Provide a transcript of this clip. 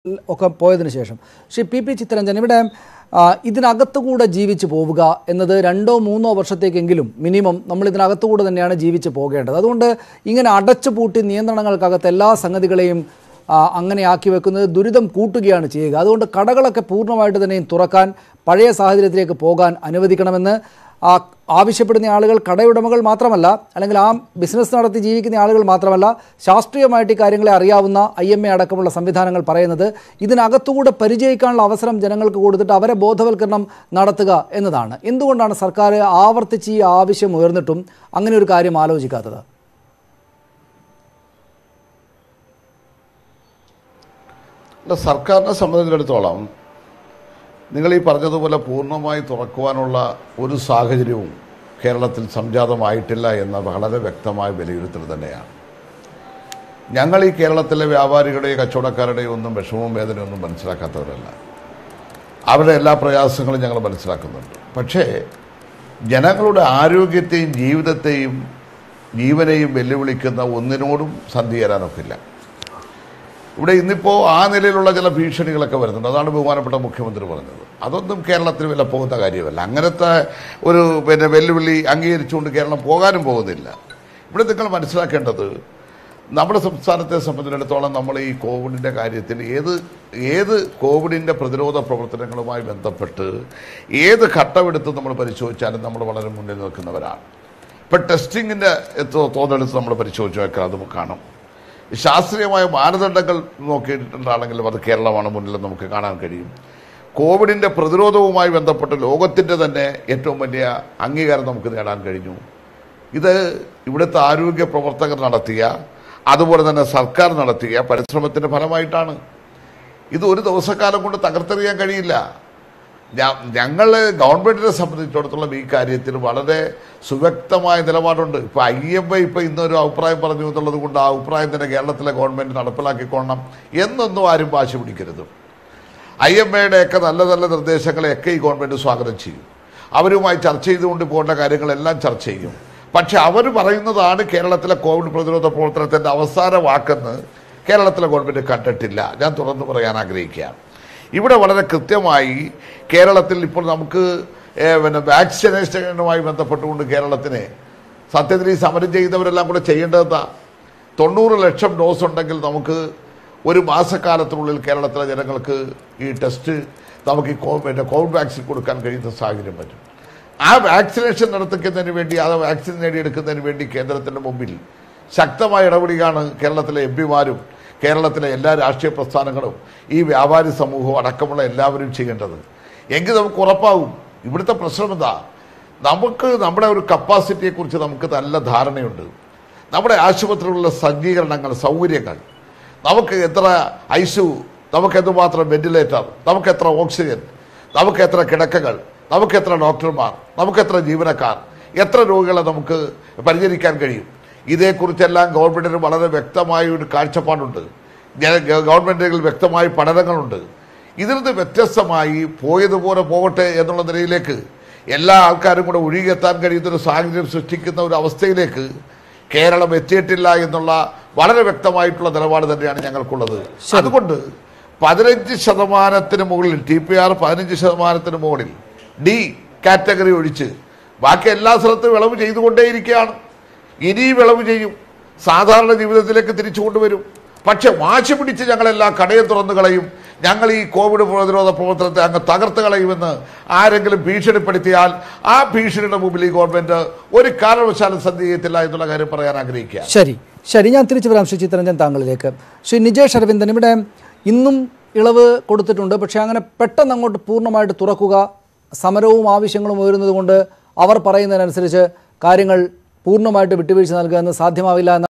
ഒക്കെ പോയതിനു ശേഷം ശ്രീ പി പി ചിത്തരഞ്ജൻ ഇവിടെ ആ, ഇതിനകത്തുകൂടെ ജീവിച്ചു പോവുക എന്നത് രണ്ടോ മൂന്നോ വർഷത്തേക്കെങ്കിലും മിനിമം നമ്മൾ ഇതിനകത്തുകൂടെ തന്നെയാണ് ജീവിച്ചു പോകേണ്ടത് അതുകൊണ്ട് ഇങ്ങനെ അടച്ചുപൂട്ടി നിയന്ത്രണങ്ങൾക്കകത്ത് എല്ലാ സംഗതികളെയും ആ, അങ്ങനെ ആക്കി വെക്കുന്നത് ദുരിതം കൂട്ടുകയാണ് ചെയ്യുക അതുകൊണ്ട് കടകളൊക്കെ പൂർണ്ണമായിട്ട് തന്നെയും തുറക്കാൻ പഴയ സാഹചര്യത്തിലേക്ക് പോകാൻ അനുവദിക്കണമെന്ന് ആ ആവശ്യപ്പെടുന്ന ആളുകൾ കടയുടമകൾ മാത്രമല്ല അല്ലെങ്കിൽ ആ ബിസിനസ് നടത്തി ജീവിക്കുന്ന ആളുകൾ മാത്രമല്ല ശാസ്ത്രീയമായിട്ട് ഈ കാര്യങ്ങളെ അറിയാവുന്ന ഐ എം എ അടക്കമുള്ള സംവിധാനങ്ങൾ പറയുന്നത് ഇതിനകത്തുകൂടെ പരിചയിക്കാനുള്ള അവസരം ജനങ്ങൾക്ക് കൊടുത്തിട്ട് അവരെ ബോധവൽക്കരണം നടത്തുക എന്നതാണ് എന്തുകൊണ്ടാണ് സർക്കാർ ആവർത്തിച്ച് ഈ ആവശ്യം ഉയർന്നിട്ടും അങ്ങനെ ഒരു കാര്യം ആലോചിക്കാത്തത് അല്ല സർക്കാരിനെ സംബന്ധിച്ചിടത്തോളം നിങ്ങൾ ഈ പറഞ്ഞതുപോലെ പൂർണ്ണമായി തുറക്കുവാനുള്ള ഒരു സാഹചര്യവും കേരളത്തിൽ സംജാതമായിട്ടില്ല എന്ന വളരെ വ്യക്തമായ വിലയിരുത്തൽ തന്നെയാണ് ഞങ്ങൾ ഈ കേരളത്തിലെ വ്യാപാരികളുടെയോ കച്ചവടക്കാരുടെയോ ഒന്നും വിഷമവും വേദനയും ഒന്നും മനസ്സിലാക്കാത്തവരല്ല അവരുടെ എല്ലാ പ്രയാസങ്ങളും ഞങ്ങൾ മനസ്സിലാക്കുന്നുണ്ട് പക്ഷേ ജനങ്ങളുടെ ആരോഗ്യത്തെയും ജീവിതത്തെയും ജീവനെയും വെല്ലുവിളിക്കുന്ന ഒന്നിനോടും സന്ധി ചേരാനൊക്കില്ല ഇവിടെ ഇന്നിപ്പോൾ ആ നിലയിലുള്ള ചില ഭീഷണികളൊക്കെ വരുന്നുണ്ട് അതാണ് ബഹുമാനപ്പെട്ട മുഖ്യമന്ത്രി പറഞ്ഞത് അതൊന്നും കേരളത്തിന് വില പോകുന്ന കാര്യമല്ല അങ്ങനത്തെ ഒരു പിന്നെ വെല്ലുവിളി അംഗീകരിച്ചുകൊണ്ട് കേരളം പോകാനും പോകുന്നില്ല ഇവിടെ നിങ്ങൾ മനസ്സിലാക്കേണ്ടത് നമ്മുടെ സംസ്ഥാനത്തെ സംബന്ധിച്ചിടത്തോളം നമ്മൾ ഈ കോവിഡിൻ്റെ കാര്യത്തിൽ ഏത് ഏത് കോവിഡിൻ്റെ പ്രതിരോധ പ്രവർത്തനങ്ങളുമായി ബന്ധപ്പെട്ട് ഏത് ഘട്ടമെടുത്ത് നമ്മൾ പരിശോധിച്ചാലും നമ്മൾ വളരെ മുന്നിൽ നിൽക്കുന്നവരാണ് ഇപ്പം ടെസ്റ്റിങ്ങിൻ്റെ തോതെടുത്ത് നമ്മൾ പരിശോധിച്ച് വെക്കാം അത് നമുക്ക് കാണാം ശാസ്ത്രീയമായ മാനദണ്ഡങ്ങൾ നോക്കിയിട്ടുണ്ടാണെങ്കിലും അത് കേരളമാണ് മുന്നിൽ നമുക്ക് കാണാൻ കഴിയും കോവിഡിൻ്റെ പ്രതിരോധവുമായി ബന്ധപ്പെട്ട് ലോകത്തിൻ്റെ തന്നെ ഏറ്റവും വലിയ അംഗീകാരം നമുക്ക് നേടാൻ കഴിഞ്ഞു ഇത് ഇവിടുത്തെ ആരോഗ്യ പ്രവർത്തകർ നടത്തിയ അതുപോലെ തന്നെ സർക്കാർ നടത്തിയ പരിശ്രമത്തിൻ്റെ ഫലമായിട്ടാണ് ഇത് ഒരു ദിവസക്കാലം കൊണ്ട് തകർത്തെറിയാൻ കഴിയില്ല ഞങ്ങൾ ഗവൺമെന്റിനെ സംബന്ധിച്ചിടത്തോളം ഈ കാര്യത്തിൽ വളരെ സുവ്യക്തമായ നിലപാടുണ്ട് ഇപ്പൊ ഐ എം ഐ ഇപ്പൊ ഇന്നൊരു അഭിപ്രായം പറഞ്ഞു എന്നുള്ളത് കൊണ്ട് ആ അഭിപ്രായം തന്നെ കേരളത്തിലെ ഗവൺമെന്റ് നടപ്പിലാക്കിക്കൊള്ളണം എന്നൊന്നും ആരും വാശി പിടിക്കരുത് ഐ എം എയുടെയൊക്കെ നല്ല നല്ല നിർദ്ദേശങ്ങളെയൊക്കെ ഈ ഗവൺമെന്റ് സ്വാഗതം ചെയ്യും അവരുമായി ചർച്ച ചെയ്തുകൊണ്ട് പോകേണ്ട കാര്യങ്ങളെല്ലാം ചർച്ച ചെയ്യും പക്ഷെ അവർ പറയുന്നതാണ് കേരളത്തിലെ കോവിഡ് പ്രതിരോധ പ്രവർത്തനത്തിന്റെ അവസാന വാക്കെന്ന് കേരളത്തിലെ ഗവൺമെന്റ് കണ്ടിട്ടില്ല ഞാൻ തുറന്നു പറയാൻ ആഗ്രഹിക്കുകയാണ് ഇവിടെ വളരെ കൃത്യമായി കേരളത്തിൽ ഇപ്പോൾ നമുക്ക് ഏഹ്, പിന്നെ വാക്സിനേഷനുമായി ബന്ധപ്പെട്ടുകൊണ്ട് കേരളത്തിന് സത്യത്തിൽ ഈ സമരം ചെയ്യുന്നവരെല്ലാം കൂടെ ചെയ്യേണ്ടതാ തൊണ്ണൂറ് ലക്ഷം ഡോസ് ഉണ്ടെങ്കിൽ നമുക്ക് ഒരു മാസക്കാലത്തിനുള്ളിൽ കേരളത്തിലെ ജനങ്ങൾക്ക് ഈ ടെസ്റ്റ് നമുക്ക് ഈ കോവിഡ് കോവിഡ് വാക്സിൻ കൊടുക്കാൻ കഴിയുന്ന സാഹചര്യം പറ്റും ആ വാക്സിനേഷൻ നടത്തിക്കുന്നതിന് വേണ്ടി ആ വാക്സിൻ നേടിയെടുക്കുന്നതിന് വേണ്ടി കേന്ദ്രത്തിന്റെ മുമ്പിൽ ശക്തമായ ഇടപെടുകയാണ് കേരളത്തിലെ എം പിമാരും കേരളത്തിലെ എല്ലാ രാഷ്ട്രീയ പ്രസ്ഥാനങ്ങളും ഈ വ്യാപാരി സമൂഹവും അടക്കമുള്ള എല്ലാവരും ചെയ്യേണ്ടത് എങ്കിൽ നമുക്ക് ഉറപ്പാവും ഇവിടുത്തെ പ്രശ്നം എന്താ നമുക്ക് നമ്മുടെ ഒരു കപ്പാസിറ്റിയെ കുറിച്ച് നമുക്ക് നല്ല ധാരണയുണ്ട് നമ്മുടെ ആശുപത്രികളിലുള്ള സജ്ജീകരണങ്ങൾ സൗകര്യങ്ങൾ നമുക്ക് എത്ര ഐസു നമുക്ക് എന്തുമാത്രം വെന്റിലേറ്റർ നമുക്ക് എത്ര ഓക്സിജൻ നമുക്ക് എത്ര കിടക്കകൾ നമുക്ക് എത്ര ഡോക്ടർമാർ നമുക്ക് എത്ര ജീവനക്കാർ എത്ര രോഗികളെ നമുക്ക് പരിചരിക്കാൻ കഴിയും ഇതേക്കുറിച്ചെല്ലാം ഗവൺമെന്റിന് വളരെ വ്യക്തമായ ഒരു കാഴ്ചപ്പാടുണ്ട് ജന- ഗവൺമെന്റുകൾ വ്യക്തമായ പഠനങ്ങളുണ്ട് ഇതിൽ നിന്ന് വ്യത്യസ്തമായി പോയതുപോലെ പോകട്ടെ എന്നുള്ള നിലയിലേക്ക് എല്ലാ ആൾക്കാരും കൂടെ ഒഴുകിയെത്താൻ കഴിയുന്ന ഒരു സാഹചര്യം സൃഷ്ടിക്കുന്ന ഒരു അവസ്ഥയിലേക്ക് കേരളം എത്തിയിട്ടില്ല എന്നുള്ള വളരെ വ്യക്തമായിട്ടുള്ള നിലപാട് തന്നെയാണ് ഞങ്ങൾക്കുള്ളത് അതുകൊണ്ട് പതിനഞ്ച് ശതമാനത്തിന് മുകളിൽ ടി പി ആർ പതിനഞ്ച് ശതമാനത്തിന് മുകളിൽ ഡി കാറ്റഗറി ഒഴിച്ച് ബാക്കി എല്ലാ സ്ഥലത്തും വിളവ് ചെയ്തുകൊണ്ടേയിരിക്കുകയാണ് ഇനി വിളവ് ചെയ്യും സാധാരണ ജീവിതത്തിലേക്ക് തിരിച്ചു കൊണ്ടുവരും പക്ഷെ വാശി പിടിച്ച് ഞങ്ങളെല്ലാം കടയെ തുറന്നു കളയും ഞങ്ങൾ ഈ കോവിഡ് പ്രതിരോധ പ്രവർത്തനത്തെ അങ്ങ് തകർത്ത് കളയുമെന്ന് ആരെങ്കിലും ഭീഷണിപ്പെടുത്തിയാൽ ആ ഭീഷണിയുടെ മുമ്പിൽ ഈ ഗവൺമെന്റ് ഒരു കാരണവശാലും സന്ധി ചെയ്യത്തില്ല എന്നുള്ള കാര്യം പറയാൻ ആഗ്രഹിക്കുക ശരി ശരി ഞാൻ തിരിച്ചു വരാം ശ്രീ ചിത്തരഞ്ജൻ താങ്കളിലേക്ക് ശ്രീ നിജേഷ് അരവിന്ദൻ ഇവിടെ ഇന്നും ഇളവ് കൊടുത്തിട്ടുണ്ട് പക്ഷേ അങ്ങനെ പെട്ടെന്ന് അങ്ങോട്ട് പൂർണ്ണമായിട്ട് തുറക്കുക സമരവും ആവശ്യങ്ങളും ഉയരുന്നത് കൊണ്ട് അവർ പറയുന്നതിനനുസരിച്ച് കാര്യങ്ങൾ പൂർണ്ണമായിട്ട് വിട്ടുവീഴ്ച നൽകുക എന്ന് സാധ്യമാവില്ല എന്ന